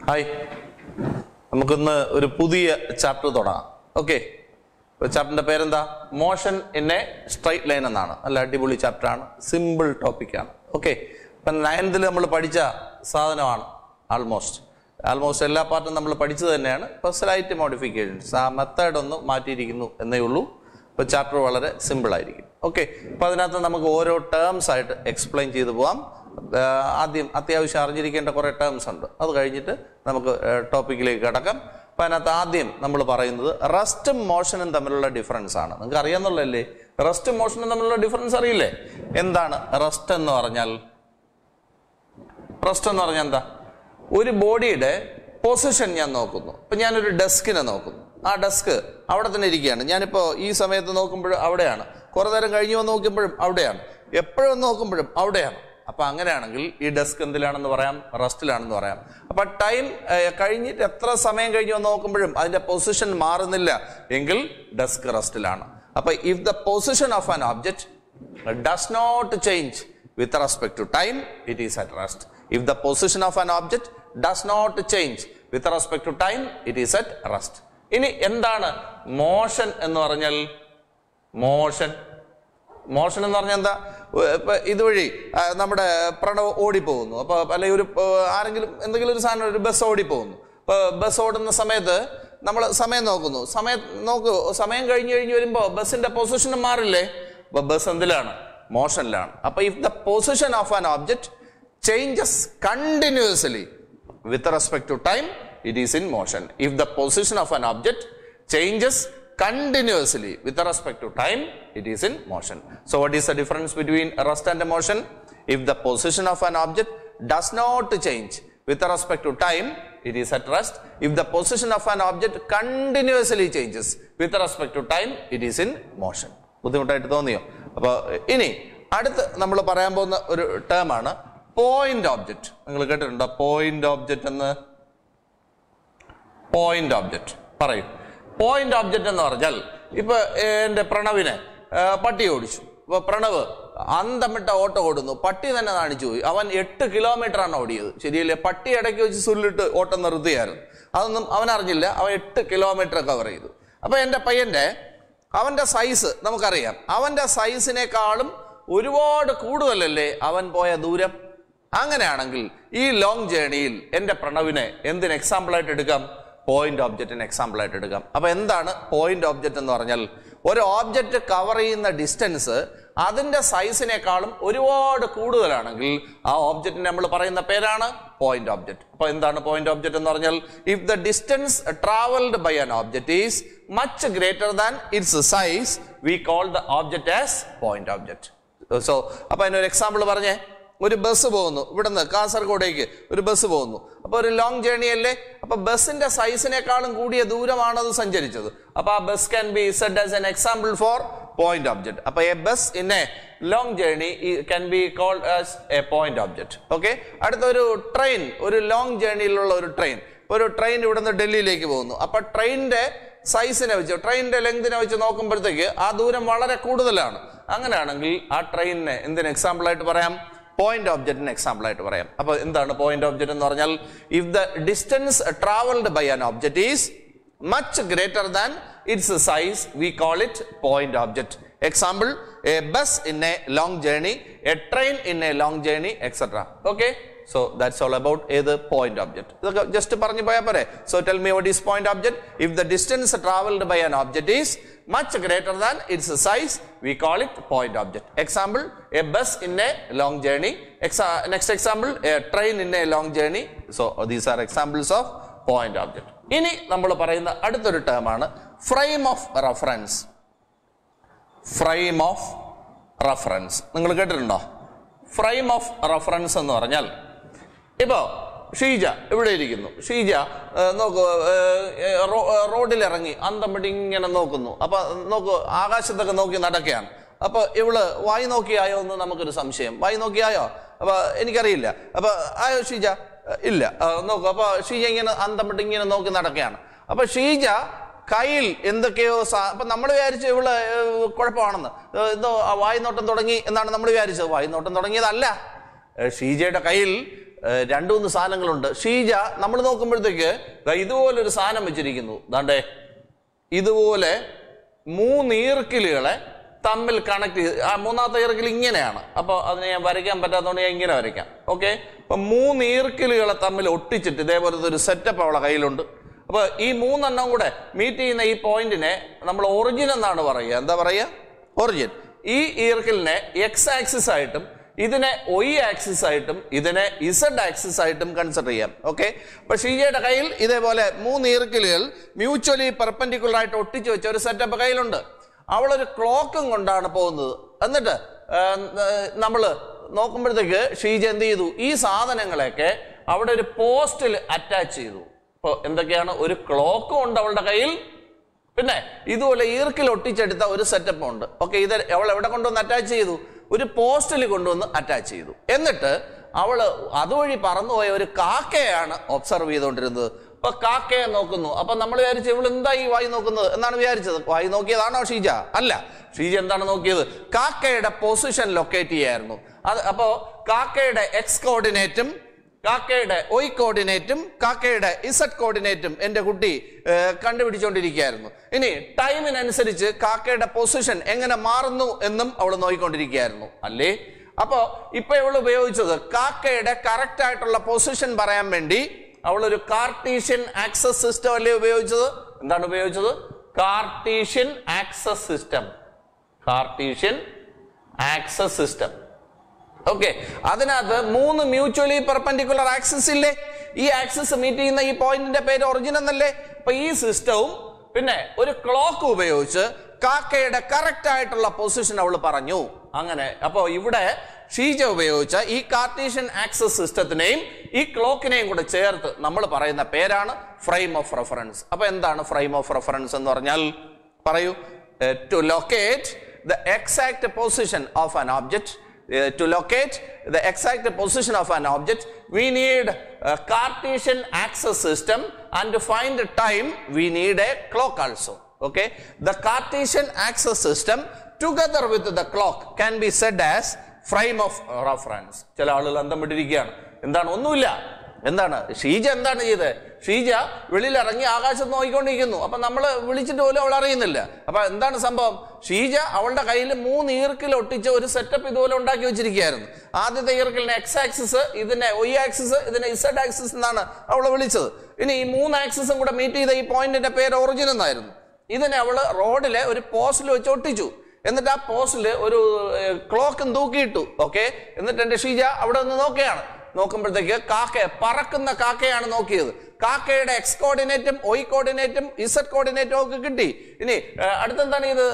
Hi നമുക്കിന്ന് ഒരു പുതിയ ചാപ്റ്റർ തുടങ്ങാം ഓക്കെ ചാപ്റ്ററിന്റെ പേരെന്താ motion in a straight line എന്നാണ് നല്ല അടിപൊളി ചാപ്റ്റർ ആണ് സിമ്പിൾ ടോപ്പിക്കാണ് ഓക്കെ ഇപ്പം നയൻത്തിൽ നമ്മൾ പഠിച്ച സാധനമാണ് ആൾമോസ്റ്റ് ആൾമോസ്റ്റ് എല്ലാ പാർട്ടും നമ്മൾ പഠിച്ചത് തന്നെയാണ് ഇപ്പോൾ സ്ലൈറ്റ് മോഡിഫിക്കേഷൻസ് ആ മെത്തേഡ് ഒന്ന് മാറ്റിയിരിക്കുന്നു എന്നേ ഉള്ളൂ ഇപ്പോൾ ചാപ്റ്റർ വളരെ സിമ്പിൾ ആയിരിക്കും ഓക്കെ അപ്പോൾ അതിനകത്ത് നമുക്ക് ഓരോ ടേംസ് ആയിട്ട് എക്സ്പ്ലെയിൻ ചെയ്തു പോവാം ആ, ആദ്യം അത്യാവശ്യം അറിഞ്ഞിരിക്കേണ്ട കുറേ ടേംസ് ഉണ്ട് അത് കഴിഞ്ഞിട്ട് നമുക്ക് ടോപ്പിക്കിലേക്ക് കിടക്കാം അപ്പം അതിനകത്ത് ആദ്യം നമ്മൾ പറയുന്നത് റെസ്റ്റും മോഷനും തമ്മിലുള്ള ഡിഫറൻസ് ആണ് നിങ്ങൾക്ക് അറിയാന്നുള്ളല്ലേ റെസ്റ്റും മോഷനും തമ്മിലുള്ള ഡിഫറൻസ് അറിയില്ലേ എന്താണ് റെസ്റ്റ് എന്ന് പറഞ്ഞാൽ റെസ്റ്റ് എന്ന് പറഞ്ഞാൽ എന്താ ഒരു ബോഡിയുടെ പൊസിഷൻ ഞാൻ നോക്കുന്നു ഇപ്പൊ ഞാനൊരു ഡെസ്കിനെ നോക്കുന്നു ആ ഡെസ്ക് അവിടെ തന്നെ ഇരിക്കുകയാണ് ഞാനിപ്പോൾ ഈ സമയത്ത് നോക്കുമ്പോഴും അവിടെയാണ് കുറെ നേരം കഴിഞ്ഞു വന്ന് നോക്കുമ്പോഴും അവിടെയാണ് എപ്പോഴും നോക്കുമ്പോഴും അവിടെയാണ് അപ്പൊ അങ്ങനെയാണെങ്കിൽ ഈ ഡെസ്ക് എന്തിലാണെന്ന് പറയാം റെസ്റ്റിലാണെന്ന് പറയാം അപ്പൊ ടൈം കഴിഞ്ഞിട്ട് എത്ര സമയം കഴിഞ്ഞു വന്ന് നോക്കുമ്പോഴും അതിന്റെ പൊസിഷൻ മാറുന്നില്ല എങ്കിൽ ഡെസ്ക് റെസ്റ്റിലാണ് അപ്പൊ if the position of an object does not change with respect to time, it is at rest. If the position of an object does not change with respect to time, it is at rest. ഇനി എന്താണ് motion എന്ന് പറഞ്ഞാൽ motion motion എന്ന് പറഞ്ഞാൽ എന്താ ഏർ ഇപ്പൊ ഇതുവഴി ആ, നമ്മുടെ പ്രണവ് ഓടിപ്പോകുന്നു അപ്പൊ അല്ലെങ്കിൽ ഒരു ഏർ ആരെങ്കിലും എന്തെങ്കിലും ഒരു സാധനം ഒരു ബസ് ഓടിപ്പോകുന്നു അപ്പൊ ബസ് ഓടുന്ന സമയത്ത് നമ്മൾ സമയം നോക്കുന്നു സമയം നോക്കൂ സമയം കഴിഞ്ഞ് കഴിഞ്ഞ് വരുമ്പോൾ ബസ്സിന്റെ പൊസിഷൻ മാറില്ലേ അപ്പൊ ബസ് എന്തിലാണ് മോഷനിലാണ് അപ്പൊ if the position of an object changes continuously with respect to time it is in motion if the position of an object changes continuously with respect to time it is in motion so what is the difference between rest and motion if the position of an object does not change with respect to time it is at rest if the position of an object continuously changes with respect to time it is in motion ബുദ്ധിമുട്ടായിട്ട് തോന്നിയോ അപ്പോൾ ഇനി അടുത്ത് നമ്മൾ പറയാൻ പോകുന്ന ഒരു term ആണ് പോയിന്റ് ഓബ്ജക്റ്റ് നിങ്ങൾ കേട്ടിട്ടുണ്ടോ പോയിന്റ് ഓബ്ജക്റ്റ് എന്ന് പോയിന്റ് ഓബ്ജക്റ്റ് പറയൂ പോയിന്റ് ഓബ്ജക്റ്റ് എന്ന് പറഞ്ഞാൽ ഇപ്പൊ എന്റെ പ്രണവിനെ ആ, പട്ടി ഓടിച്ചു ഇപ്പൊ പ്രണവ് അന്തമിട്ട ഓട്ടം ഓടുന്നു പട്ടി തന്നെ കാണിച്ചു പോയി അവൻ എട്ട് കിലോമീറ്റർ ആണ് ഓടിയത് ശരിയല്ലേ പട്ടി ഇടയ്ക്ക് വെച്ച് സുല്ലിട്ട് ഓട്ടം നിർത്തിയായിരുന്നു അതൊന്നും അവൻ അറിഞ്ഞില്ല അവൻ എട്ട് കിലോമീറ്റർ കവർ ചെയ്തു അപ്പൊ എന്റെ പയ്യന്റെ അവന്റെ സൈസ് നമുക്കറിയാം അവന്റെ സൈസിനേക്കാളും ഒരുപാട് കൂടുതലല്ലേ അവൻ പോയ ദൂരം അങ്ങനെയാണെങ്കിൽ ഈ ലോങ് ജേണിയിൽ എന്റെ പ്രണവിനെ എന്തിന് എക്സാമ്പിൾ ആയിട്ട് എടുക്കാം പോയിന്റ് ഓബ്ജക്റ്റിന് എക്സാമ്പിൾ ആയിട്ട് എടുക്കാം അപ്പൊ എന്താണ് പോയിന്റ് ഓബ്ജക്റ്റ് എന്ന് പറഞ്ഞാൽ ഒരു ഓബ്ജക്റ്റ് കവർ ചെയ്യുന്ന ഡിസ്റ്റൻസ് അതിന്റെ സൈസിനേക്കാളും ഒരുപാട് കൂടുതലാണെങ്കിൽ ആ ഓബ്ജക്റ്റിന് നമ്മൾ പറയുന്ന പേരാണ് പോയിന്റ് ഓബ്ജക്റ്റ് അപ്പൊ എന്താണ് പോയിന്റ് ഓബ്ജക്റ്റ് എന്ന് പറഞ്ഞാൽ if the distance travelled by an object is much greater than its size we call the object as point object so അപ്പൊ അതിനൊരു എക്സാമ്പിൾ പറഞ്ഞേ ഒരു ബസ് പോകുന്നു ഇവിടുന്ന് കാസർഗോഡേക്ക് ഒരു ബസ് പോകുന്നു അപ്പൊ ഒരു ലോങ് ജേണി അല്ലേ അപ്പൊ ബസിന്റെ സൈസിനേക്കാളും കൂടിയ ദൂരമാണ് അത് സഞ്ചരിച്ചത് അപ്പൊ ആ bus can be said as an example for point object അപ്പൊ a bus in a long journey can be called as a point object okay അടുത്ത ഒരു ട്രെയിൻ ഒരു ലോങ് ജേണിയിലുള്ള ഒരു ട്രെയിൻ ഒരു ട്രെയിൻ ഇവിടുന്ന് ഡൽഹിയിലേക്ക് പോകുന്നു അപ്പൊ ട്രെയിനിന്റെ സൈസിനെ വെച്ച് ട്രെയിനിന്റെ ലെങ്തിനെ വെച്ച് നോക്കുമ്പോഴത്തേക്ക് ആ ദൂരം വളരെ കൂടുതലാണ് അങ്ങനെയാണെങ്കിൽ ആ ട്രെയിനിനെ എന്തിന് എക്സാമ്പിൾ ആയിട്ട് പറയാം പോയിന്റ് ഓബ്ജക്റ്റിന് എക്സാമ്പിൾ ആയിട്ട് പറയാം അപ്പൊ എന്താണ് പോയിന്റ് ഓബ്ജക്റ്റ് എന്ന് പറഞ്ഞാൽ if the distance travelled by an object is much greater than its size we call it point object example a bus in a long journey a train in a long journey etcetera okay so that's all about ഏത് point object ഇതൊക്കെ just പറഞ്ഞു പോയാൽ പോരെ so tell me what is point object if the distance travelled by an object is much greater than its size we call it point object example a bus in a long journey Exa- next example a train in a long journey so these are examples of point object ഇനി നമ്മൾ പറയുന്ന അടുത്തൊരു term ആണ് frame of reference frame of reference നിങ്ങൾ കേട്ടിട്ടുണ്ടോ frame of reference എന്ന് പറഞ്ഞാൽ ഇപ്പോ ഷീജ ഇവിടെ ഇരിക്കുന്നു ഷീജ ഏ, നോക്കൂ ഏ, ഏ, റോ- ഏ, റോഡിലിറങ്ങി അന്തം വിട്ട് ഇങ്ങനെ നോക്കുന്നു അപ്പൊ നോക്കൂ ആകാശത്തൊക്കെ നോക്കി നടക്കുകയാണ് അപ്പൊ ഇവള് വായി നോക്കിയായോ എന്ന് നമുക്കൊരു സംശയം വായി നോക്കിയായോ അപ്പൊ എനിക്കറിയില്ല അപ്പൊ ആയോ ഷീജ ഏ, ഇല്ല ആ, നോക്കൂ അപ്പൊ ഷീജ ഇങ്ങനെ അന്തം വിട്ട് ഇങ്ങനെ നോക്കി നടക്കുകയാണ് അപ്പൊ ഷീജ കയ്യിൽ എന്തൊക്കെയോ സാ- അപ്പൊ നമ്മൾ വിചാരിച്ചു ഇവള് ഏ, കുഴപ്പമാണെന്ന് ഏ, എന്തോ ആ വായ്നോട്ടം തുടങ്ങി എന്നാണ് നമ്മൾ വിചാരിച്ചത് വായ്നോട്ടം തുടങ്ങിയതല്ല ഏ, ഷീജയുടെ കയ്യിൽ ഏഹ്, രണ്ടു മൂന്ന് സാധനങ്ങളുണ്ട് ഷീജ നമ്മൾ നോക്കുമ്പോഴത്തേക്ക് ദാ ഇതുപോലൊരു സാധനം വെച്ചിരിക്കുന്നു ദാണ്ടേ ഇതുപോലെ മൂന്ന് ഈർക്കിലുകളെ തമ്മിൽ കണക്ട് ചെയ്ത് ആ മൂന്നാമത്തെ ഈർക്കിൽ ഇങ്ങനെയാണ് അപ്പോൾ അതിനെ ഞാൻ വരയ്ക്കാൻ പറ്റാത്തതുകൊണ്ട് ഞാൻ ഇങ്ങനെ വരയ്ക്കാം ഓക്കെ അപ്പൊ മൂന്ന് ഈർക്കിലുകളെ തമ്മിൽ ഒട്ടിച്ചിട്ട് ഇതേപോലത്തെ ഒരു സെറ്റപ്പ് അവളെ കയ്യിലുണ്ട് അപ്പൊ ഈ മൂന്നെണ്ണം കൂടെ മീറ്റ് ചെയ്യുന്ന ഈ പോയിന്റിനെ നമ്മൾ ഒറിജിൻ എന്നാണ് പറയുക എന്താ പറയുക ഒറിജിൻ ഈ ഈർക്കിലിനെ എക്സ് ആക്സിസ് ആയിട്ടും ഇതിനെ ഒയ് ആക്സിസ് ആയിട്ടും ഇതിനെ ഇസഡ് ആക്സിസ് ആയിട്ടും കൺസിഡർ ചെയ്യാം ഓക്കെ അപ്പൊ ഷീജയുടെ കയ്യിൽ ഇതേപോലെ മൂന്ന് ഈർക്കിലുകൾ മ്യൂച്വലി പെർപെൻഡിക്കുലർ ആയിട്ട് ഒട്ടിച്ചു വെച്ച ഒരു സെറ്റപ്പ് കയ്യിലുണ്ട് അവളൊരു ക്ലോക്കും കൊണ്ടാണ് പോകുന്നത് എന്നിട്ട് നമ്മൾ നോക്കുമ്പോഴത്തേക്ക് ഷീജ എന്ത് ചെയ്തു ഈ സാധനങ്ങളെയൊക്കെ അവിടെ ഒരു പോസ്റ്റിൽ അറ്റാച്ച് ചെയ്തു ഇപ്പോൾ എന്തൊക്കെയാണ് ഒരു ക്ലോക്കും ഉണ്ട് അവളുടെ കയ്യിൽ പിന്നെ ഇതുപോലെ ഈർക്കിൽ ഒട്ടിച്ചെടുത്ത ഒരു സെറ്റപ്പ് ഉണ്ട് ഓക്കെ ഇത് അവൾ എവിടെ കൊണ്ടുവന്ന് അറ്റാച്ച് ചെയ്തു ഒരു പോസ്റ്റിൽ കൊണ്ടുവന്ന് അറ്റാച്ച് ചെയ്തു എന്നിട്ട് അവള് അതുവഴി പറന്നുപോയ ഒരു കാക്കയാണ് ഒബ്സർവ് ചെയ്തുകൊണ്ടിരുന്നത് അപ്പൊ കാക്കയെ നോക്കുന്നു അപ്പൊ നമ്മൾ വിചാരിച്ചു ഇവൾ എന്താ ഈ വായി നോക്കുന്നത് എന്നാണ് വിചാരിച്ചത് വായി നോക്കിയതാണോ ഷീജ അല്ല ഷീജ എന്താണ് നോക്കിയത് കാക്കയുടെ പൊസിഷൻ ലൊക്കേറ്റ് ചെയ്യായിരുന്നു അത് അപ്പോ കാക്കയുടെ എക്സ് കോർഡിനേറ്റും കാക്കയുടെ ഒയ് കോർഡിനേറ്റും കാക്കയുടെ ഇസഡ് കോർഡിനേറ്റും എൻ്റെ കുട്ടി ഏഹ്, കണ്ടുപിടിച്ചുകൊണ്ടിരിക്കുകയായിരുന്നു ഇനി ടൈമിനനുസരിച്ച് കാക്കയുടെ പൊസിഷൻ എങ്ങനെ മാറുന്നു എന്നും അവൾ നോക്കിക്കൊണ്ടിരിക്കുകയായിരുന്നു അല്ലേ അപ്പോ ഇപ്പൊ ഇവൾ ഉപയോഗിച്ചത് കാക്കയുടെ കറക്റ്റ് ആയിട്ടുള്ള പൊസിഷൻ പറയാൻ വേണ്ടി അവൾ ഒരു കാർട്ടീഷ്യൻ ആക്സസ് സിസ്റ്റം അല്ലേ ഉപയോഗിച്ചത് എന്താണ് ഉപയോഗിച്ചത് Cartesian axis system Cartesian axis system okay അതിനകത്ത് മൂന്ന് മ്യൂച്വലി പെർപെൻഡിക്കുലർ ആക്സിസ് ഇല്ലേ ഈ ആക്സിസ് മീറ്റ് ചെയ്യുന്ന ഈ പോയിന്റിന്റെ പേര് ഒറിജിൻ എന്നല്ലേ അപ്പൊ ഈ സിസ്റ്റവും പിന്നെ ഒരു ക്ലോക്ക് ഉപയോഗിച്ച് കാക്കയുടെ കറക്റ്റ് ആയിട്ടുള്ള പൊസിഷൻ അവൾ പറഞ്ഞു അങ്ങനെ അപ്പോ ഇവിടെ ഷീജ ഉപയോഗിച്ച ഈ കാർട്ടീഷ്യൻ ആക്സസ് സിസ്റ്റത്തിനെയും ഈ ക്ലോക്കിനെയും കൂടെ ചേർത്ത് നമ്മൾ പറയുന്ന പേരാണ് ഫ്രെയിം ഓഫ് റെഫറൻസ് അപ്പൊ എന്താണ് ഫ്രെയിം ഓഫ് റെഫറൻസ് എന്ന് പറഞ്ഞാൽ പറയൂ to locate the exact position of an object uh, to locate the exact position of an object, we need a Cartesian axis system and to find the time, we need a clock also. Okay, the Cartesian axis system together with the clock can be said as frame of reference. ചില ആളുകൾ അന്തം വിട്ടിരിക്കുകയാണ് എന്താണ് ഒന്നുമില്ല എന്താണ് ഷീജ എന്താണ് ചെയ്തത് ഷീജ വെളിയിൽ ഇറങ്ങി ആകാശത്ത് നോക്കിക്കൊണ്ടിരിക്കുന്നു അപ്പൊ നമ്മൾ വിളിച്ചിട്ട് പോലും അവൾ അറിയുന്നില്ല അപ്പൊ എന്താണ് സംഭവം ഷീജ അവളുടെ കയ്യിൽ മൂന്ന് ഈർക്കിൽ ഒട്ടിച്ച ഒരു സെറ്റപ്പ് ഇതുപോലെ ഉണ്ടാക്കി വെച്ചിരിക്കുകയായിരുന്നു ആദ്യത്തെ ഈർക്കിലിന് എക്സ് ആക്സിസ് ഇതിനെ ഒയ് ആക്സിസ് ഇതിനെ ഇസഡ് ആക്സിസ് എന്നാണ് അവൾ വിളിച്ചത് ഇനി ഈ മൂന്ന് ആക്സിസും കൂടെ മീറ്റ് ചെയ്ത ഈ പോയിന്റിന്റെ പേര് ഒറിജിൻ എന്നായിരുന്നു ഇതിനെ അവള് റോഡിലെ ഒരു പോസ്റ്റിൽ വെച്ച് ഒട്ടിച്ചു എന്നിട്ട് ആ പോസ്റ്റിൽ ഒരു ക്ലോക്കും തൂക്കിയിട്ടു ഓക്കെ എന്നിട്ട് എന്റെ ഷീജ അവിടെ നിന്ന് നോക്കുകയാണ് നോക്കുമ്പോഴത്തേക്ക് കാക്ക പറക്കുന്ന കാക്കയാണ് നോക്കിയത് കാക്കയുടെ എക്സ് കോർഡിനേറ്റും ഒയ് കോർഡിനേറ്റും ഇസഡ് കോർഡിനേറ്റും ഒക്കെ കിട്ടി ഇനി ഏഹ്, അടുത്തെന്താണ് ഇത്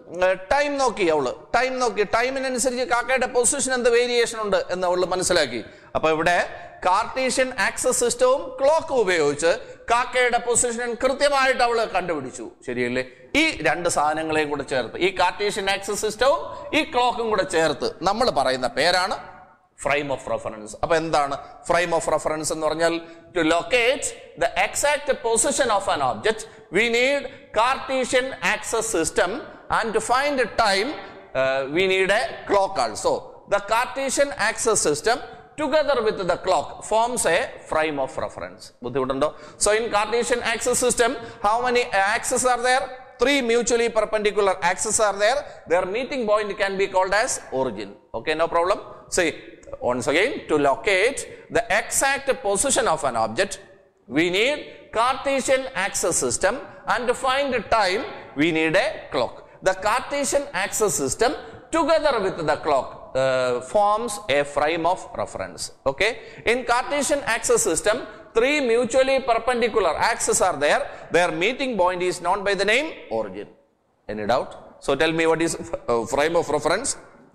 ടൈം നോക്കി അവള് ടൈം നോക്കി ടൈമിനനുസരിച്ച് കാക്കയുടെ പൊസിഷൻ എന്ത് വേരിയേഷൻ ഉണ്ട് എന്ന് അവള് മനസ്സിലാക്കി അപ്പൊ ഇവിടെ കാർട്ടീഷ്യൻ ആക്സസ് സിസ്റ്റവും ക്ലോക്കും ഉപയോഗിച്ച് കാക്കയുടെ പൊസിഷൻ കൃത്യമായിട്ട് അവള് കണ്ടുപിടിച്ചു ശരിയല്ലേ ഈ രണ്ട് സാധനങ്ങളെയും കൂടെ ചേർത്ത് ഈ കാർട്ടീഷ്യൻ ആക്സസ് സിസ്റ്റവും ഈ ക്ലോക്കും കൂടെ ചേർത്ത് നമ്മൾ പറയുന്ന പേരാണ് ഫ്രെയിം ഓഫ് റെഫറൻസ് അപ്പൊ എന്താണ് ഫ്രെയിം ഓഫ് റെഫറൻസ് എന്ന് പറഞ്ഞാൽ to locate the exact position of an object we need Cartesian axis system and to find time we need a clock also the Cartesian axis system together with the clock forms a frame of reference ബുദ്ധിമുട്ടുണ്ടോ so in cartesian axis system how many axes are there three mutually perpendicular axes are there their meeting point can be called as origin okay no problem see once again to locate the exact position of an object we need cartesian axis system and to find the time we need a clock the cartesian axis system together with the clock uh, forms a frame of reference. Okay. In Cartesian axis system, three mutually perpendicular axes are there. Their meeting point is known by the name origin. Any doubt? So tell me what is uh, frame of reference?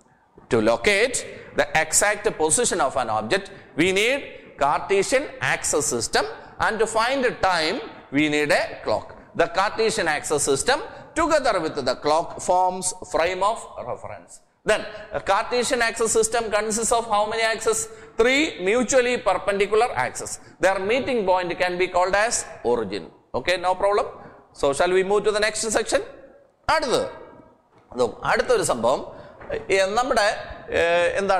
To locate the exact position of an object, we need Cartesian axis system and to find the time, we need a clock. The Cartesian axis system together with the clock forms frame of reference. Then a Cartesian axis system consists of how many axes? Three mutually perpendicular axes. Their meeting point can be called as origin. Okay, no problem. So shall we move to the next section? അടുത്തത് അതും അടുത്തൊരു സംഭവം ഏ, നമ്മുടെ ഏ, എന്താണ്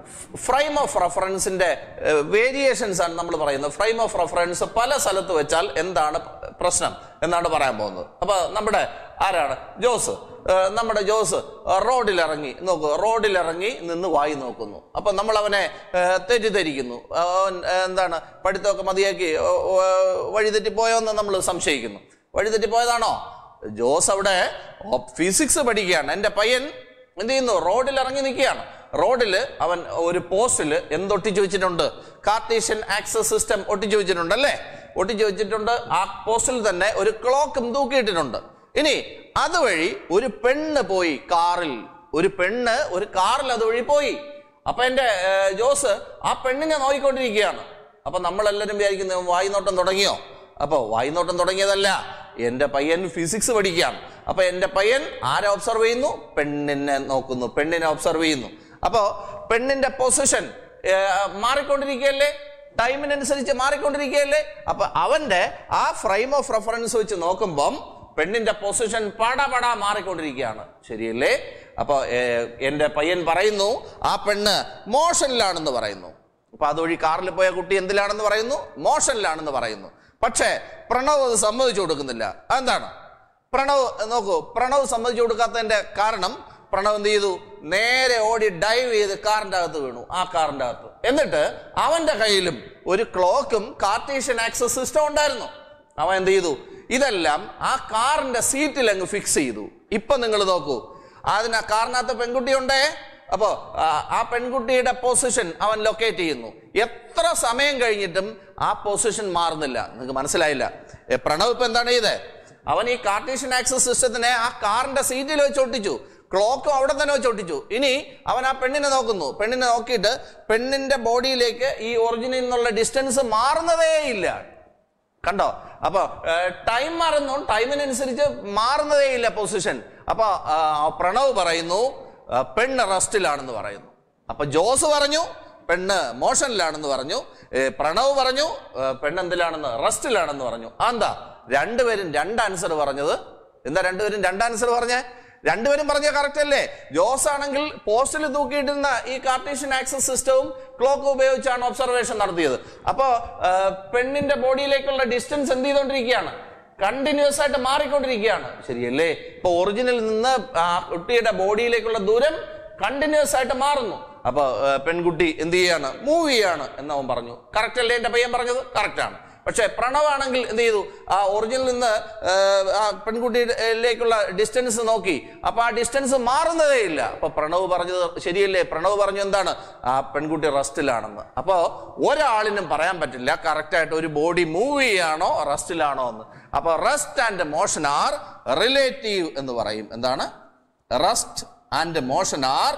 frame of റെഫറൻസിന്റെ variations ആണ് നമ്മൾ പറയുന്നത് ഫ്രെയിം ഓഫ് റെഫറൻസ് പല സ്ഥലത്ത് വെച്ചാൽ എന്താണ് പ്രശ്നം എന്നാണ് പറയാൻ പോകുന്നത് അപ്പൊ നമ്മുടെ ആരാണ് ജോസ് ഏഹ് നമ്മുടെ ജോസ് ഏഹ് റോഡിലിറങ്ങി നോക്കൂ റോഡിലിറങ്ങി നിന്ന് വായി നോക്കുന്നു അപ്പൊ നമ്മൾ അവനെ ഏഹ് തെറ്റിദ്ധരിക്കുന്നു അവൻ ഏഹ് എന്താണ് പഠിത്തമൊക്കെ മതിയാക്കി ഏഹ് ഏഹ് വഴിതെറ്റിപ്പോയോ എന്ന് നമ്മൾ സംശയിക്കുന്നു വഴിതെറ്റിപ്പോയതാണോ ജോസ് അവിടെ ഫിസിക്സ് പഠിക്കുകയാണ് എൻ്റെ പയ്യൻ എന്ത് ചെയ്യുന്നു റോഡിൽ ഇറങ്ങി നിൽക്കുകയാണ് റോഡിൽ അവൻ ഒരു പോസ്റ്റിൽ എന്തൊട്ടിച്ചു വെച്ചിട്ടുണ്ട് കാർട്ടീഷ്യൻ ആക്സസ് സിസ്റ്റം ഒട്ടിച്ചു വെച്ചിട്ടുണ്ട് അല്ലേ ഒട്ടിച്ചു വെച്ചിട്ടുണ്ട് ആ പോസ്റ്റിൽ തന്നെ ഒരു ക്ലോക്കും തൂക്കിയിട്ടിട്ടുണ്ട് ഇനി അതുവഴി ഒരു പെണ്ണ് പോയി കാറിൽ ഒരു പെണ്ണ് ഒരു കാറിൽ അതുവഴി പോയി അപ്പൊ എന്റെ ഏർ, ജോസ് ആ പെണ്ണിനെ നോക്കിക്കൊണ്ടിരിക്കുകയാണ് അപ്പൊ നമ്മളെല്ലാരും വിചാരിക്കുന്നത് വായിനോട്ടം തുടങ്ങിയോ അപ്പൊ വായിനോട്ടം തുടങ്ങിയതല്ല എന്റെ പയ്യൻ ഫിസിക്സ് പഠിക്കുകയാണ് അപ്പൊ എന്റെ പയ്യൻ ആരെ ഒബ്സർവ് ചെയ്യുന്നു പെണ്ണിനെ നോക്കുന്നു പെണ്ണിനെ ഒബ്സർവ് ചെയ്യുന്നു അപ്പോ പെണ്ണിന്റെ പൊസിഷൻ മാറിക്കൊണ്ടിരിക്കുകയല്ലേ ടൈമിനനുസരിച്ച് മാറിക്കൊണ്ടിരിക്കുകയല്ലേ അപ്പൊ അവന്റെ ആ ഫ്രെയിം ഓഫ് റെഫറൻസ് വെച്ച് നോക്കുമ്പം പെണ്ണിന്റെ പൊസിഷൻ പടപട മാറിക്കൊണ്ടിരിക്കുകയാണ് ശരിയല്ലേ അപ്പൊ ഏർ, എന്റെ പയ്യൻ പറയുന്നു ആ പെണ്ണ് മോഷനിലാണെന്ന് പറയുന്നു അപ്പൊ അതുവഴി കാറിൽ പോയ കുട്ടി എന്തിലാണെന്ന് പറയുന്നു മോഷനിലാണെന്ന് പറയുന്നു പക്ഷേ പ്രണവ് അത് സമ്മതിച്ചു കൊടുക്കുന്നില്ല അതെന്താണ് പ്രണവ് നോക്കൂ പ്രണവ് സമ്മതിച്ചു കൊടുക്കാത്തതിന്റെ കാരണം പ്രണവ് എന്ത് ചെയ്തു നേരെ ഓടി ഡൈവ് ചെയ്ത് കാറിന്റെ അകത്ത് വീണു ആ കാറിന്റെ അകത്ത് എന്നിട്ട് അവന്റെ കയ്യിലും ഒരു ക്ലോക്കും കാർട്ടീഷ്യൻ ആക്സസ് സിസ്റ്റം ഉണ്ടായിരുന്നു അവൻ എന്ത് ചെയ്തു ഇതെല്ലാം ആ കാറിന്റെ സീറ്റിൽ അങ്ങ് ഫിക്സ് ചെയ്തു ഇപ്പൊ നിങ്ങൾ നോക്കൂ അതിന് ആ കാറിനകത്ത് പെൺകുട്ടി ഉണ്ടേ അപ്പോ ആ, ആ പെൺകുട്ടിയുടെ പൊസിഷൻ അവൻ ലൊക്കേറ്റ് ചെയ്യുന്നു എത്ര സമയം കഴിഞ്ഞിട്ടും ആ പൊസിഷൻ മാറുന്നില്ല നിങ്ങൾക്ക് മനസ്സിലായില്ല ഏ, പ്രണവ് ഇപ്പൊ എന്താണ് ചെയ്തത് അവൻ ഈ കാർട്ടീഷ്യൻ ആക്സസ് സിസ്റ്റത്തിനെ ആ കാറിന്റെ സീറ്റിൽ വെച്ച് ഒട്ടിച്ചു ക്ലോക്കും അവിടെ തന്നെ വെച്ച് ഒട്ടിച്ചു ഇനി അവൻ ആ പെണ്ണിനെ നോക്കുന്നു പെണ്ണിനെ നോക്കിയിട്ട് പെണ്ണിന്റെ ബോഡിയിലേക്ക് ഈ ഒറിജിനിൽ നിന്നുള്ള ഡിസ്റ്റൻസ് മാറുന്നതേ ഇല്ല കണ്ടോ അപ്പൊ ടൈം മാറുന്നു ടൈമിനനുസരിച്ച് മാറുന്നതേ ഇല്ല പൊസിഷൻ അപ്പൊ ആ, പ്രണവ് പറയുന്നു ആ, പെണ്ണ് റെസ്റ്റിലാണെന്ന് പറയുന്നു അപ്പൊ ജോസ് പറഞ്ഞു പെണ്ണ് മോഷനിലാണെന്ന് പറഞ്ഞു ഏ, പ്രണവ് പറഞ്ഞു ഏ, പെണ്ണ് എന്തിലാണെന്ന് റെസ്റ്റിലാണെന്ന് പറഞ്ഞു ആ എന്താ രണ്ടുപേരും രണ്ട് ആൻസർ പറഞ്ഞത് എന്താ രണ്ടുപേരും രണ്ട് ആൻസർ പറഞ്ഞേ രണ്ടുപേരും പറഞ്ഞ കറക്റ്റ് അല്ലേ ജോസ് ആണെങ്കിൽ പോസ്റ്റിൽ തൂക്കിയിട്ടിരുന്ന ഈ കാർട്ടീഷ്യൻ ആക്സസ് സിസ്റ്റവും ക്ലോക്ക് ഉപയോഗിച്ചാണ് ഒബ്സർവേഷൻ നടത്തിയത് അപ്പോ ആ, പെണ്ണിന്റെ ബോഡിയിലേക്കുള്ള ഡിസ്റ്റൻസ് എന്ത് ചെയ്തുകൊണ്ടിരിക്കുകയാണ് കണ്ടിന്യൂസ് ആയിട്ട് മാറിക്കൊണ്ടിരിക്കുകയാണ് ശരിയല്ലേ ഇപ്പൊ ഒറിജിനിൽ നിന്ന് ആ കുട്ടിയുടെ ബോഡിയിലേക്കുള്ള ദൂരം കണ്ടിന്യൂസ് ആയിട്ട് മാറുന്നു അപ്പൊ ആ, പെൺകുട്ടി എന്ത് ചെയ്യാണ് മൂവ് ചെയ്യാണ് എന്ന് അവൻ പറഞ്ഞു കറക്റ്റ് അല്ലേ എന്റെ പയ്യൻ പറഞ്ഞത് കറക്റ്റ് ആണ് പക്ഷെ പ്രണവാണെങ്കിൽ എന്ത് ചെയ്തു ആ ഒറിജിനിൽ നിന്ന് ആ, ആ പെൺകുട്ടിയിലേക്കുള്ള ഡിസ്റ്റൻസ് നോക്കി അപ്പൊ ആ ഡിസ്റ്റൻസ് മാറുന്നതേ ഇല്ല അപ്പൊ പ്രണവ് പറഞ്ഞത് ശരിയല്ലേ പ്രണവ് പറഞ്ഞു എന്താണ് ആ പെൺകുട്ടി റെസ്റ്റിലാണെന്ന് അപ്പോ ഒരാളിനും പറയാൻ പറ്റില്ല കറക്റ്റ് ആയിട്ട് ഒരു ബോഡി മൂവ് ചെയ്യാണോ റെസ്റ്റിലാണോ എന്ന് അപ്പൊ rest and motion are relative എന്ന് പറയും എന്താണ് rest and motion are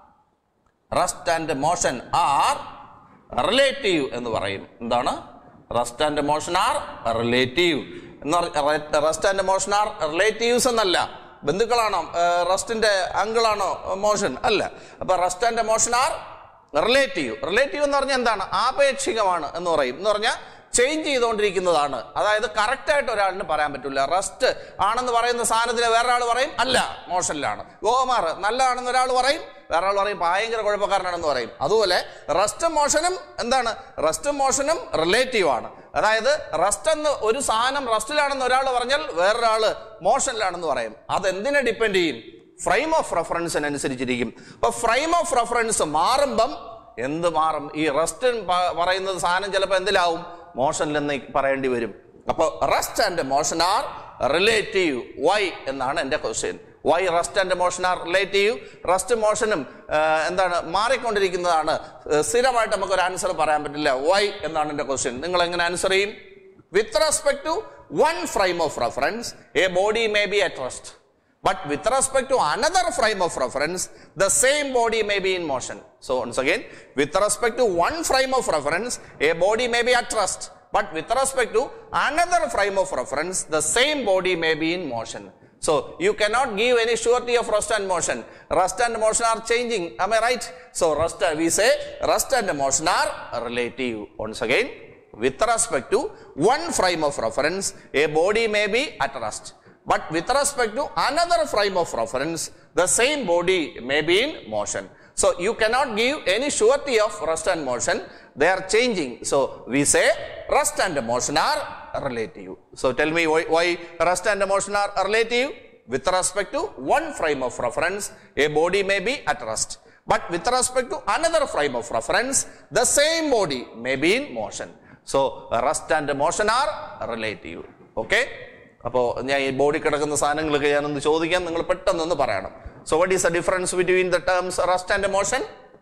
rest and motion are relative എന്ന് പറയും എന്താണ് rest and motion are relative എന്ന് rest and motion are relatives എന്നല്ല ബന്ധുക്കളാണോ റെസ്റ്റിന്റെ അങ്കിളാണോ മോഷൻ അല്ല അപ്പൊ rest and motion are relative relative എന്ന് പറഞ്ഞാൽ എന്താണ് ആപേക്ഷികമാണ് എന്ന് പറയും എന്ന് പറഞ്ഞാൽ ചേഞ്ച് ചെയ്തുകൊണ്ടിരിക്കുന്നതാണ് അതായത് കറക്റ്റ് ആയിട്ട് ഒരാളിന് പറയാൻ പറ്റില്ല റെസ്റ്റ് ആണെന്ന് പറയുന്ന സാധനത്തിന് വേറെ ആൾ പറയും അല്ല മോഷനിലാണ് ഗോമാർ നല്ലതാണെന്ന് ഒരാൾ പറയും വേറെ ആൾ പറയും ഭയങ്കര കുഴപ്പക്കാരനാണെന്ന് പറയും അതുപോലെ റെസ്റ്റും മോഷനും എന്താണ് റെസ്റ്റും മോഷനും റിലേറ്റീവ് ആണ് അതായത് റെസ്റ്റ് എന്ന് ഒരു സാധനം റെസ്റ്റിലാണെന്ന് ഒരാൾ പറഞ്ഞാൽ വേറൊരാള് മോഷനിലാണെന്ന് പറയും അതെന്തിനെ ഡിപ്പെൻഡ് ചെയ്യും ഫ്രെയിം ഓഫ് റെഫറൻസിനനുസരിച്ചിരിക്കും അപ്പൊ ഫ്രെയിം ഓഫ് റെഫറൻസ് മാറുമ്പം എന്ത് മാറും ഈ റെസ്റ്റ് പറയുന്നത് സാധനം ചിലപ്പോൾ എന്തിലാവും മോഷനിലെന്ന് പറയേണ്ടി വരും അപ്പോൾ rest and motion are relative why എന്നാണ് എൻ്റെ question why rest and motion are relative rest മോഷനും എന്താണ് മാറിക്കൊണ്ടിരിക്കുന്നതാണ് ഏഹ് സ്ഥിരമായിട്ട് നമുക്ക് ഒരു ആൻസർ പറയാൻ പറ്റില്ല വൈ എന്നാണ് എൻ്റെ ക്വസ്റ്റ്യൻ നിങ്ങൾ എങ്ങനെ ആൻസർ ചെയ്യും with respect to one frame of reference a body may be at rest But with respect to another frame of reference, the same body may be in motion. So once again, with respect to one frame of reference, a body may be at rest. But with respect to another frame of reference, the same body may be in motion. So you cannot give any surety of rest and motion. Rest and motion are changing. Am I right? So rest, we say rest and motion are relative. Once again, with respect to one frame of reference, a body may be at rest. But with respect to another frame of reference, the same body may be in motion. So you cannot give any surety of rest and motion. They are changing. So we say rest and motion are relative. So tell me why, why rest and motion are relative? With respect to one frame of reference, a body may be at rest. But with respect to another frame of reference, the same body may be in motion. So rest and motion are relative. Okay? അപ്പോൾ ഞാൻ ഈ body കിടക്കുന്ന സാധനങ്ങളൊക്കെ ഞാനൊന്ന് ചോദിക്കാം നിങ്ങൾ പെട്ടെന്നൊന്ന് പറയണം so what is the difference between the terms rest and motion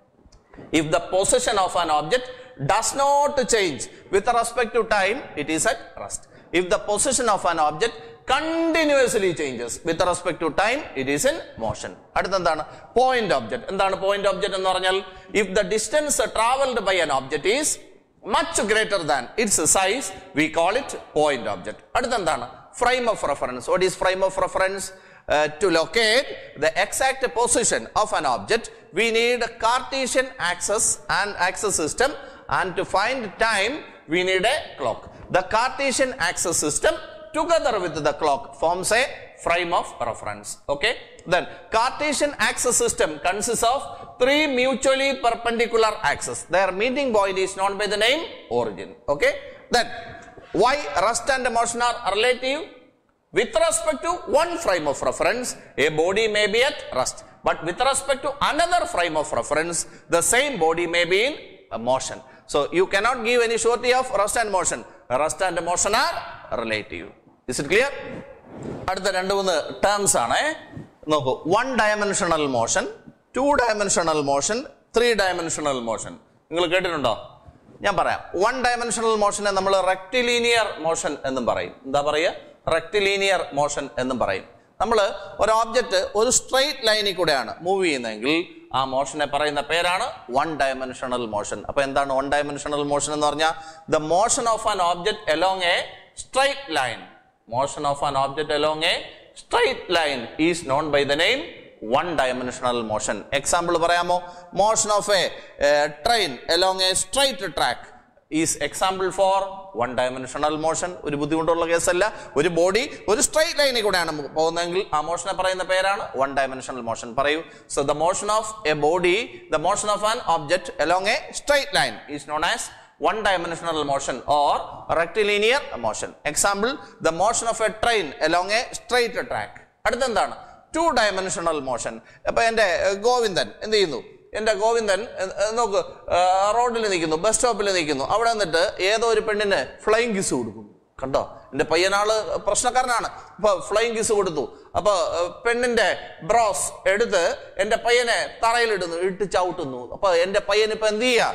if the position of an object does not change with respect to time it is at rest if the position of an object continuously changes with respect to time it is in motion അടുത്ത എന്താണ് point object എന്താണ് point object എന്ന് പറഞ്ഞാൽ if the distance traveled by an object is much greater than its size we call it point object അടുത്ത എന്താണ് frame of reference what is frame of reference uh, to locate the exact position of an object, we need a Cartesian axis and axis system, and to find time, we need a clock. The Cartesian axis system, together with the clock, forms a frame of reference. Okay. Then Cartesian axis system consists of three mutually perpendicular axes. Their meeting point is known by the name origin. Okay. Then why rest and motion are relative? With respect to one frame of reference, a body may be at rest. But with respect to another frame of reference, the same body may be in a motion. So you cannot give any surety of rest and motion. Rest and motion are relative. Is it clear? അടുത്ത രണ്ട് മൂന്ന് terms ആണ് നോക്കൂ one dimensional motion two dimensional motion three dimensional motion നിങ്ങൾ കേട്ടിട്ടുണ്ടോ ഞാൻ പറയാം one dimensional മോഷനെ നമ്മൾ റെക്ടിലീനിയർ മോഷൻ എന്നും പറയും എന്താ പറയുക റെക്ടിലീനിയർ മോഷൻ എന്നും പറയും നമ്മൾ ഒരു ഓബ്ജക്റ്റ് ഒരു സ്ട്രെയിറ്റ് ലൈനിൽ കൂടെയാണ് മൂവ് ചെയ്യുന്നതെങ്കിൽ ആ മോഷനെ പറയുന്ന പേരാണ് വൺ ഡയമെൻഷണൽ മോഷൻ അപ്പൊ എന്താണ് വൺ ഡയമെൻഷണൽ മോഷൻ എന്ന് പറഞ്ഞാൽ the motion of an object along a straight line motion of an object along a straight line is known by the name one dimensional motion example പറയാമോ motion of a train along a straight track is example for one dimensional motion ഒരു ബുദ്ധിമുട്ടുള്ള കേസല്ല ഒരു body ഒരു straight ലൈനിൽ കൂടെയാണ് പോകുന്നതെങ്കിൽ ആ മോഷനെ പറയുന്ന പേരാണ് വൺ ഡയമെൻഷണൽ മോഷൻ പറയൂ so the motion of a body the motion of an object along a straight line is known as one dimensional motion or rectilinear motion example the motion of a train along a straight track അടുത്ത എന്താണ് two dimensional motion അപ്പൊ എന്റെ ഏഹ്, ഗോവിന്ദൻ എന്ത് ചെയ്യുന്നു എന്റെ ഗോവിന്ദൻ ഏഹ്, ഏഹ്, നോക്ക് റോഡിൽ നിൽക്കുന്നു ബസ് സ്റ്റോപ്പിൽ നിൽക്കുന്നു അവിടെ നിന്നിട്ട് ഏതോ ഒരു പെണ്ണിന് ഫ്ലൈങ് കിസ് കൊടുക്കുന്നു കണ്ടോ എന്റെ പയ്യനാള് പ്രശ്നക്കാരനാണ് അപ്പൊ ഫ്ലൈങ് കിസ് കൊടുത്തു അപ്പൊ ഏഹ്, പെണ്ണിന്റെ ബ്രോസ് എടുത്ത് എന്റെ പയ്യനെ തറയിലിടുന്നു ഇട്ട് ചവിട്ടുന്നു അപ്പൊ എന്റെ പയ്യൻ ഇപ്പൊ എന്ത് ചെയ്യാ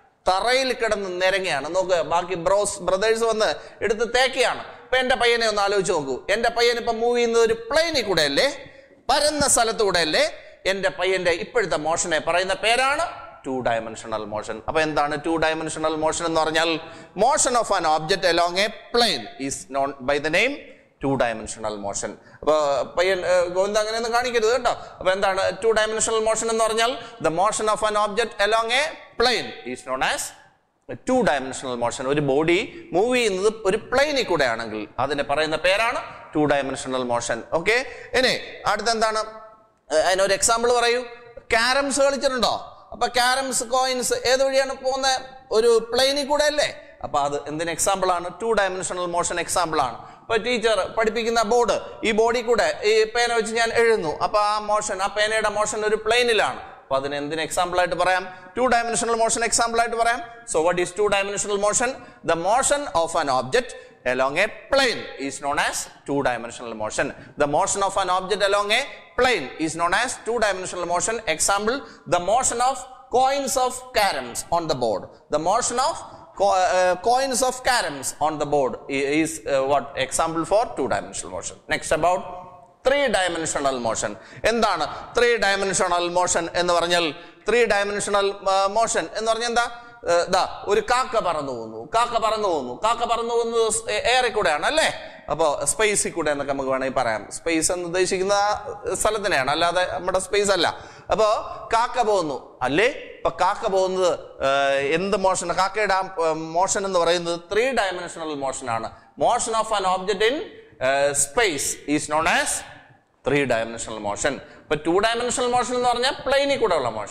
തറയിൽ കിടന്ന് നിരങ്ങയാണ് നോക്ക് ബാക്കി ബ്രോസ് ബ്രദേഴ്സ് വന്ന് എടുത്ത് തേക്കുകയാണ് ഇപ്പൊ എന്റെ പയ്യനെ ഒന്ന് ആലോചിച്ച് നോക്കൂ എന്റെ പയ്യൻ ഇപ്പൊ മൂവ് ചെയ്യുന്നത് ഒരു പ്ലെയിനിൽ കൂടെ അല്ലേ പരന്ന സ്ഥലത്തൂടെ അല്ലേ എന്റെ പയ്യന്റെ ഇപ്പോഴത്തെ മോഷനെ പറയുന്ന പേരാണ് ടു ഡയമെൻഷണൽ മോഷൻ അപ്പൊ എന്താണ് ടു ഡയമെൻഷണൽ മോഷൻ എന്ന് പറഞ്ഞാൽ motion of an object along a plane is known by the name two dimensional motion അപ്പൊ പയ്യൻ ഏഹ്, ഗോവിന്ദ അങ്ങനെയൊന്നും കാണിക്കരുത് കേട്ടോ അപ്പൊ എന്താണ് ടു ഡയമെൻഷണൽ മോഷൻ എന്ന് പറഞ്ഞാൽ the motion of an object along a plane is known as two dimensional motion ഒരു ബോഡി മൂവ് ചെയ്യുന്നത് ഒരു പ്ലെയിനിൽ കൂടെ ആണെങ്കിൽ അതിനെ പറയുന്ന പേരാണ് ടു ഡയമെൻഷണൽ മോഷൻ ഓക്കെ ഇനി അടുത്ത എന്താണ് ഏഹ്, അതിനൊരു എക്സാമ്പിൾ പറയൂ ക്യാരംസ് കളിച്ചിട്ടുണ്ടോ അപ്പൊ ക്യാരംസ് കോയിൻസ് ഏത് വഴിയാണ് പോകുന്നത് ഒരു പ്ലെയിനിൽ കൂടെ അല്ലേ അപ്പൊ അത് എന്തിന് എക്സാമ്പിൾ ആണ് ടു ഡയമെൻഷണൽ മോഷൻ എക്സാമ്പിൾ ആണ് ഇപ്പൊ ടീച്ചർ പഠിപ്പിക്കുന്ന ബോർഡ് ഈ ബോർഡിൽ കൂടെ ഈ പേന വെച്ച് ഞാൻ എഴുതുന്നു അപ്പൊ ആ മോഷൻ ആ പേനയുടെ മോഷൻ ഒരു പ്ലെയിനിലാണ് അപ്പൊ അതിന് എന്തിന് എക്സാമ്പിൾ ആയിട്ട് പറയാം ടു ഡയമെൻഷണൽ മോഷൻ എക്സാമ്പിൾ ആയിട്ട് പറയാം so what is two dimensional motion the motion of an object along a plane is known as two dimensional motion the motion of an object along a plane is known as two dimensional motion example the motion of coins of caroms on the board the motion of co- uh, coins of caroms on the board i- is uh, what example for two dimensional motion next about three dimensional motion എന്താണ് three dimensional motion എന്ന് പറഞ്ഞാൽ three dimensional motion എന്ന് പറഞ്ഞാൽ എന്താ ഏഹ് ദാ ഒരു കാക്ക പറന്നു പോകുന്നു കാക്ക പറന്നു പോകുന്നു കാക്ക പറന്നു പോകുന്നത് എയറിൽ കൂടെയാണ് അല്ലേ അപ്പോൾ സ്പേസിൽ കൂടെ എന്നൊക്കെ നമുക്ക് വേണമെങ്കിൽ പറയാം സ്പേസ് എന്ന് ഉദ്ദേശിക്കുന്ന സ്ഥലത്തിനെയാണ് അല്ലാതെ നമ്മുടെ സ്പേസ് അല്ല അപ്പോൾ കാക്ക പോകുന്നു അല്ലേ ഇപ്പൊ കാക്ക പോകുന്നത് ഏഹ് എന്ത് മോഷൻ കാക്കയുടെ മോഷൻ എന്ന് പറയുന്നത് ത്രീ ഡയമെൻഷണൽ മോഷനാണ് motion of an object in space is known as three dimensional motion ഇപ്പൊ ടു ഡയമെൻഷണൽ മോഷൻ എന്ന് പറഞ്ഞാൽ പ്ലെയിനിൽ കൂടെ ഉള്ള മോഷൻ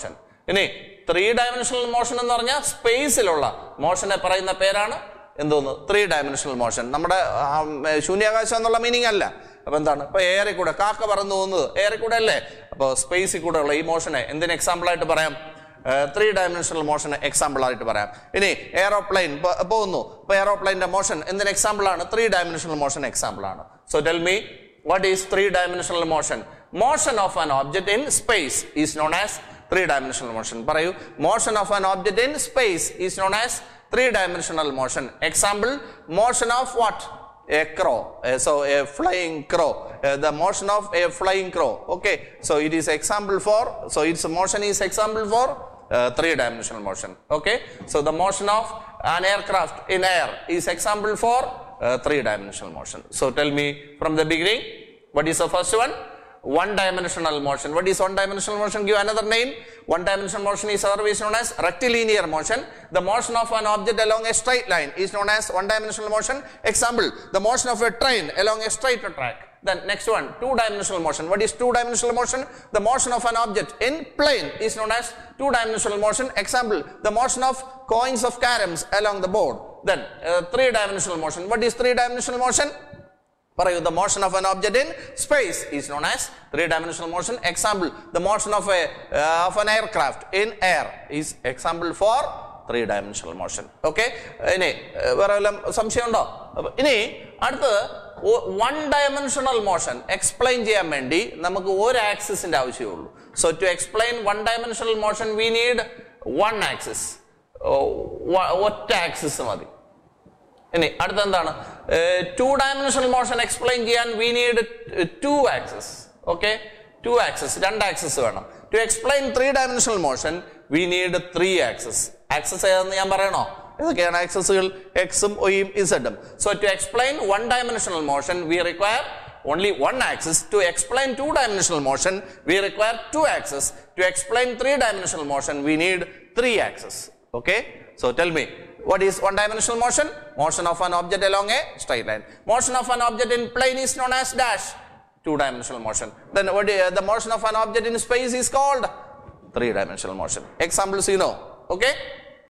ഇനി ത്രീ ഡയമെൻഷണൽ മോഷൻ എന്ന് പറഞ്ഞാൽ സ്പേസിലുള്ള മോഷനെ പറയുന്ന പേരാണ് എന്തോന്ന് ത്രീ ഡയമെൻഷണൽ മോഷൻ നമ്മുടെ ആ, ശൂന്യാകാശം എന്നുള്ള മീനിങ് അല്ല അപ്പൊ എന്താണ് ഇപ്പൊ എയറിൽ കൂടെ കാക്ക പറന്നു പോകുന്നത് എയറിൽ കൂടെ അല്ലേ അപ്പോൾ സ്പേസിൽ കൂടെ ഉള്ള ഈ മോഷനെ എന്തിന് എക്സാമ്പിൾ ആയിട്ട് പറയാം ത്രീ ഡയമെൻഷണൽ മോഷൻ എക്സാമ്പിൾ ആയിട്ട് പറയാം ഇനി എയറോപ്ലെയിൻ പോകുന്നു ഇപ്പൊ എയറോപ്ലെയിന്റെ മോഷൻ എന്തിന് എക്സാമ്പിൾ ആണ് ത്രീ ഡയമെൻഷണൽ മോഷൻ എക്സാമ്പിൾ ആണ് so tell me what is three dimensional motion motion of an object in space is known as three dimensional motion പറയൂ motion of an object in space is known as three dimensional motion example motion of what a crow Uh, so a flying crow Uh, the motion of a flying crow okay so it is example for so its motion is example for uh, three dimensional motion okay so the motion of an aircraft in air is example for uh, three dimensional motion so tell me from the beginning what is the first one one dimensional motion what is one dimensional motion give another name one dimensional motion is otherwise known as rectilinear motion the motion of an object along a straight line is known as one dimensional motion example the motion of a train along a straight track then next one two dimensional motion what is two dimensional motion the motion of an object in plane is known as two dimensional motion example the motion of coins of caroms along the board then uh, three dimensional motion what is three dimensional motion പറയൂ the motion of an object in space is known as three dimensional motion example the motion of a uh, of an aircraft in air is example for three dimensional motion okay ഇനി ഏർ, വേറെ വല്ലതും സംശയമുണ്ടോ അപ്പൊ ഇനി അടുത്തത് one dimensional motion explain ചെയ്യാൻ വേണ്ടി നമുക്ക് ഒരു ആക്സിസിന്റെ ആവശ്യമേ so to explain one dimensional motion we need one axis ഒറ്റ ആക്സിസ് മതി ഇനി അടുത്ത എന്താണ് ടു ഡയമെൻഷണൽ മോഷൻ എക്സ്പ്ലെയിൻ ചെയ്യാൻ we need two axes okay two axes രണ്ട് ആക്സസ് വേണം to explain three dimensional motion we need three axes axes ഏതെന്ന് ഞാൻ പറയണോ ഏതൊക്കെയാണ് ആക്സസുകൾ എക്സും ഒയും ഇസഡും so to explain one dimensional motion we require only one axis to explain two dimensional motion we require two axes to explain three dimensional motion we need three axes okay so tell me what is one dimensional motion motion of an object along a straight line motion of an object in plane is known as dash two dimensional motion then what uh, the motion of an object in space is called three dimensional motion examples you know okay